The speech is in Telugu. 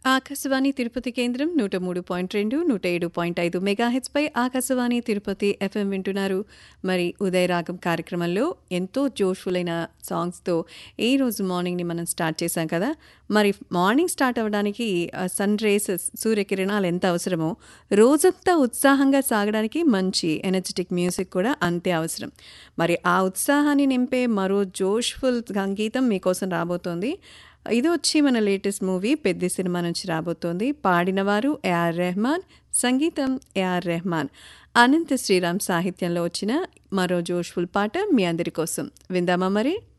ఆకాశవాణి తిరుపతి కేంద్రం నూట మూడు పాయింట్ రెండు నూట ఏడు పాయింట్ ఐదు మెగాహెచ్పై ఆకాశవాణి తిరుపతి ఎఫ్ఎం వింటున్నారు మరి ఉదయరాగం కార్యక్రమంలో ఎంతో జోష్ఫుల్ అయిన సాంగ్స్తో ఈ రోజు మార్నింగ్ని మనం స్టార్ట్ చేశాం కదా మరి మార్నింగ్ స్టార్ట్ అవ్వడానికి సన్ రేసెస్ సూర్యకిరణాలు ఎంత అవసరమో రోజంతా ఉత్సాహంగా సాగడానికి మంచి ఎనర్జెటిక్ మ్యూజిక్ కూడా అంతే అవసరం మరి ఆ ఉత్సాహాన్ని నింపే మరో జోష్ఫుల్ సంగీతం మీకోసం రాబోతోంది ఇది వచ్చి మన లేటెస్ట్ మూవీ పెద్ద సినిమా నుంచి రాబోతోంది పాడినవారు ఏఆర్ రెహమాన్ సంగీతం ఏఆర్ రెహమాన్ అనంత శ్రీరామ్ సాహిత్యంలో వచ్చిన మరో జోష్ఫుల్ పాట మీ అందరి కోసం విందామా మరి